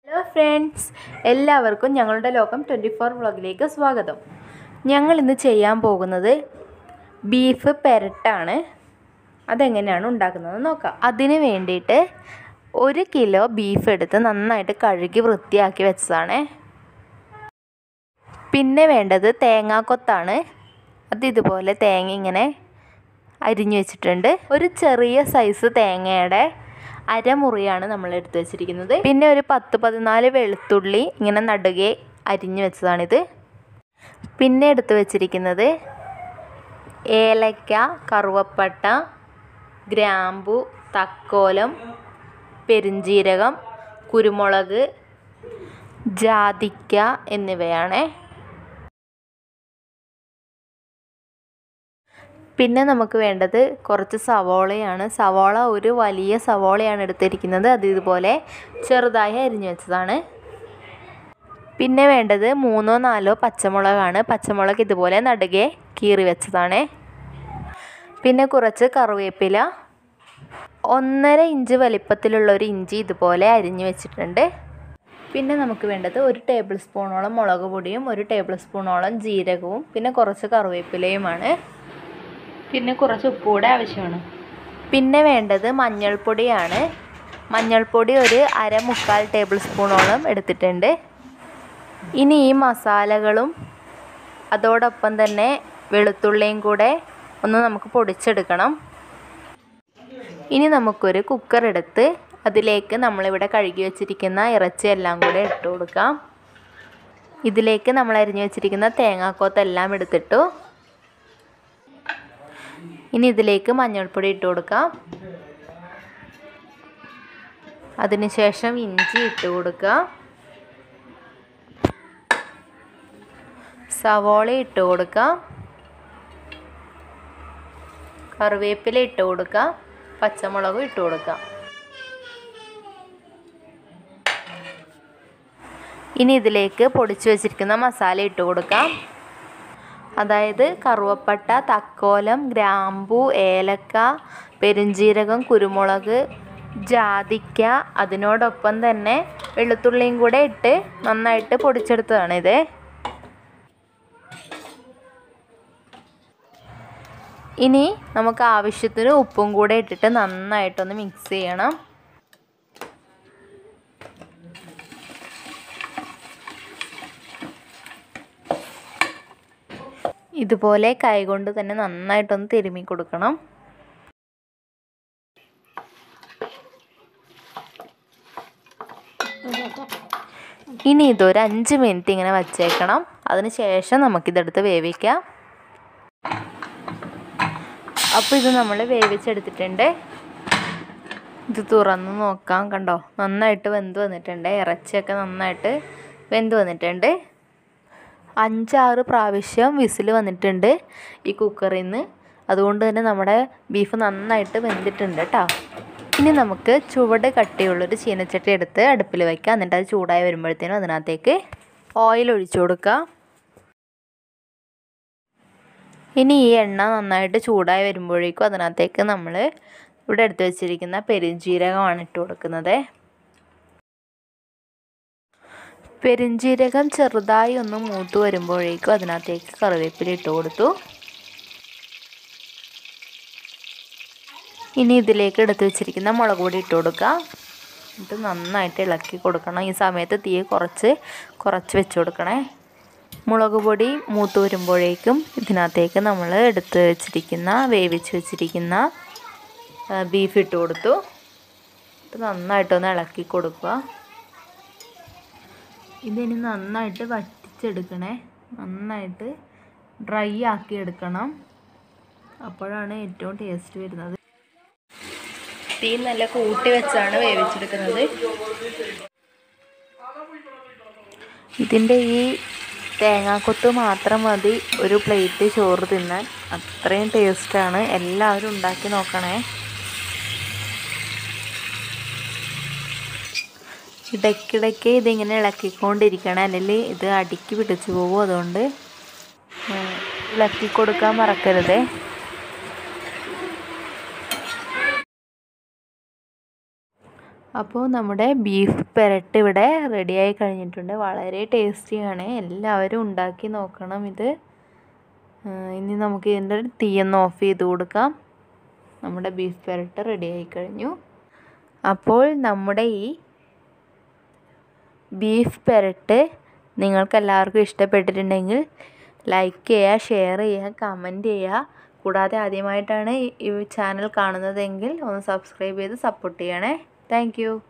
hello friends എല്ലാവർക്കും ഞങ്ങളുടെ ലോകം ട്വൻറ്റി ഫോർ വ്ളോഗിലേക്ക് സ്വാഗതം ഞങ്ങൾ ഇന്ന് ചെയ്യാൻ പോകുന്നത് ബീഫ് പെരട്ടാണ് അതെങ്ങനെയാണ് ഉണ്ടാക്കുന്നത് നോക്കാം അതിന് വേണ്ടിയിട്ട് ഒരു കിലോ ബീഫ് എടുത്ത് നന്നായിട്ട് കഴുകി വൃത്തിയാക്കി വെച്ചതാണ് പിന്നെ വേണ്ടത് തേങ്ങാക്കൊത്താണ് അത് ഇതുപോലെ തേങ്ങ ഇങ്ങനെ അരിഞ്ഞു വെച്ചിട്ടുണ്ട് ഒരു ചെറിയ സൈസ് തേങ്ങയുടെ അരമുറിയാണ് നമ്മൾ എടുത്തു വെച്ചിരിക്കുന്നത് പിന്നെ ഒരു പത്ത് പതിനാല് വെളുത്തുള്ളി ഇങ്ങനെ നടുകെ അരിഞ്ഞു വെച്ചതാണിത് പിന്നെ എടുത്തു വെച്ചിരിക്കുന്നത് ഏലക്ക കറുവപ്പട്ട ഗ്രാമ്പു തക്കോലം പെരുംജീരകം കുരുമുളക് ജാതിക്ക എന്നിവയാണ് പിന്നെ നമുക്ക് വേണ്ടത് കുറച്ച് സവോളയാണ് സവോള ഒരു വലിയ സവോളയാണ് എടുത്തിരിക്കുന്നത് അത് ഇതുപോലെ ചെറുതായി അരിഞ്ഞു വെച്ചതാണ് പിന്നെ വേണ്ടത് മൂന്നോ നാലോ പച്ചമുളകാണ് പച്ചമുളക് ഇതുപോലെ നടുകെ കീറി വെച്ചതാണ് പിന്നെ കുറച്ച് കറിവേപ്പില ഒന്നര ഇഞ്ച് വലിപ്പത്തിലുള്ള ഒരു ഇഞ്ചി ഇതുപോലെ അരിഞ്ഞു വെച്ചിട്ടുണ്ട് പിന്നെ നമുക്ക് വേണ്ടത് ഒരു ടേബിൾ സ്പൂണോളം മുളക് പൊടിയും ഒരു ടേബിൾ സ്പൂണോളം ജീരകവും പിന്നെ കുറച്ച് കറിവേപ്പിലയുമാണ് പിന്നെ കുറച്ച് ഉപ്പ് കൂടെ ആവശ്യമാണ് പിന്നെ വേണ്ടത് മഞ്ഞൾപ്പൊടിയാണ് മഞ്ഞൾപ്പൊടി ഒരു അര മുക്കാൽ ടേബിൾ സ്പൂണോളം എടുത്തിട്ടുണ്ട് ഇനി ഈ മസാലകളും അതോടൊപ്പം തന്നെ വെളുത്തുള്ളിയും കൂടെ ഒന്ന് നമുക്ക് പൊടിച്ചെടുക്കണം ഇനി നമുക്കൊരു കുക്കർ എടുത്ത് അതിലേക്ക് നമ്മളിവിടെ കഴുകി വെച്ചിരിക്കുന്ന ഇറച്ചി എല്ലാം കൂടെ ഇട്ട് കൊടുക്കാം ഇതിലേക്ക് നമ്മൾ അരിഞ്ഞു വെച്ചിരിക്കുന്ന തേങ്ങാക്കോത്തെല്ലാം എടുത്തിട്ടു ഇനി ഇതിലേക്ക് മഞ്ഞൾപ്പൊടി ഇട്ട് കൊടുക്കാം അതിനുശേഷം ഇഞ്ചി ഇട്ട് കൊടുക്കുക സവോള ഇട്ട് കൊടുക്കാം കറിവേപ്പില ഇട്ട് കൊടുക്കാം പച്ചമുളകും ഇട്ട് കൊടുക്കാം ഇനി ഇതിലേക്ക് പൊടിച്ചു വെച്ചിരിക്കുന്ന മസാല ഇട്ട് കൊടുക്കാം അതായത് കറുവപ്പട്ട തക്കോലം ഗ്രാമ്പു ഏലക്ക പെരുംജീരകം കുരുമുളക് ജാതിക്ക അതിനോടൊപ്പം തന്നെ വെളുത്തുള്ളിയും കൂടെ ഇട്ട് നന്നായിട്ട് പൊടിച്ചെടുത്തതാണിത് ഇനി നമുക്ക് ആവശ്യത്തിന് ഉപ്പും കൂടെ ഇട്ടിട്ട് നന്നായിട്ടൊന്ന് മിക്സ് ചെയ്യണം ഇതുപോലെ കൈകൊണ്ട് തന്നെ നന്നായിട്ടൊന്ന് തിരുമ്മി കൊടുക്കണം ഇനി ഇതൊരു അഞ്ച് മിനിറ്റ് ഇങ്ങനെ വച്ചേക്കണം അതിന് ശേഷം നമുക്കിതെടുത്ത് വേവിക്കാം അപ്പോൾ ഇത് നമ്മൾ വേവിച്ചെടുത്തിട്ടുണ്ട് ഇത് തുറന്ന് നോക്കാം കണ്ടോ നന്നായിട്ട് വെന്ത് വന്നിട്ടുണ്ട് ഇറച്ചിയൊക്കെ നന്നായിട്ട് വെന്ത് വന്നിട്ടുണ്ട് അഞ്ചാറ് പ്രാവശ്യം വിസിൽ വന്നിട്ടുണ്ട് ഈ കുക്കറിൽ നിന്ന് അതുകൊണ്ട് തന്നെ നമ്മുടെ ബീഫ് നന്നായിട്ട് വെന്തിട്ടുണ്ട് കേട്ടോ ഇനി നമുക്ക് ചുവട് കട്ടിയുള്ളൊരു ചീനച്ചട്ടി എടുത്ത് അടുപ്പിൽ വയ്ക്കാം എന്നിട്ട് അത് ചൂടായി വരുമ്പോഴത്തേനും അതിനകത്തേക്ക് ഓയിൽ ഒഴിച്ചു കൊടുക്കുക ഇനി ഈ എണ്ണ നന്നായിട്ട് ചൂടായി വരുമ്പോഴേക്കും അതിനകത്തേക്ക് നമ്മൾ ഇവിടെ എടുത്ത് വെച്ചിരിക്കുന്ന പെരുംജീരകമാണ് ഇട്ട് കൊടുക്കുന്നത് പെരുംജീരകം ചെറുതായി ഒന്ന് മൂത്ത് വരുമ്പോഴേക്കും അതിനകത്തേക്ക് കറിവേപ്പില ഇട്ട് കൊടുത്തു ഇനി ഇതിലേക്ക് എടുത്ത് വെച്ചിരിക്കുന്ന മുളക് പൊടി ഇട്ട് കൊടുക്കുക എന്നിട്ട് നന്നായിട്ട് ഇളക്കി കൊടുക്കണം ഈ സമയത്ത് തീ കുറച്ച് കുറച്ച് വെച്ച് കൊടുക്കണേ മുളക് പൊടി മൂത്ത് വരുമ്പോഴേക്കും ഇതിനകത്തേക്ക് നമ്മൾ എടുത്ത് വെച്ചിരിക്കുന്ന വേവിച്ച് വെച്ചിരിക്കുന്ന ബീഫ് ഇട്ട് കൊടുത്തു നന്നായിട്ടൊന്ന് ഇളക്കി കൊടുക്കുക ഇതിനി നന്നായിട്ട് വറ്റിച്ചെടുക്കണേ നന്നായിട്ട് ഡ്രൈ ആക്കി എടുക്കണം അപ്പോഴാണ് ഏറ്റവും ടേസ്റ്റ് വരുന്നത് തീ നല്ല കൂട്ടി വെച്ചാണ് വേവിച്ചെടുക്കുന്നത് ഇതിൻ്റെ ഈ തേങ്ങാക്കൊത്ത് മാത്രം മതി ഒരു പ്ലേറ്റ് ചോറ് തിന്നാൻ അത്രയും ടേസ്റ്റാണ് എല്ലാവരും ഉണ്ടാക്കി നോക്കണേ ഇടയ്ക്കിടയ്ക്ക് ഇതിങ്ങനെ ഇളക്കിക്കൊണ്ടിരിക്കണം അല്ലെങ്കിൽ ഇത് അടുക്കി പിടിച്ചു പോകും അതുകൊണ്ട് ഇളക്കി കൊടുക്കാൻ മറക്കരുതേ അപ്പോൾ നമ്മുടെ ബീഫ് പെരട്ട് ഇവിടെ റെഡിയായി കഴിഞ്ഞിട്ടുണ്ട് വളരെ ടേസ്റ്റിയാണ് എല്ലാവരും ഉണ്ടാക്കി നോക്കണം ഇത് ഇനി നമുക്ക് ഇതിൻ്റെ തീയൊന്ന് ഓഫ് ചെയ്ത് കൊടുക്കാം നമ്മുടെ ബീഫ് പെരട്ട് റെഡിയായി കഴിഞ്ഞു അപ്പോൾ നമ്മുടെ ഈ ബീഫ് പെരട്ട് നിങ്ങൾക്ക് എല്ലാവർക്കും ഇഷ്ടപ്പെട്ടിട്ടുണ്ടെങ്കിൽ ലൈക്ക് ചെയ്യുക ഷെയർ ചെയ്യുക കമൻറ്റ് ചെയ്യുക കൂടാതെ ആദ്യമായിട്ടാണ് ഈ ചാനൽ കാണുന്നതെങ്കിൽ ഒന്ന് സബ്സ്ക്രൈബ് ചെയ്ത് സപ്പോർട്ട് ചെയ്യണേ താങ്ക്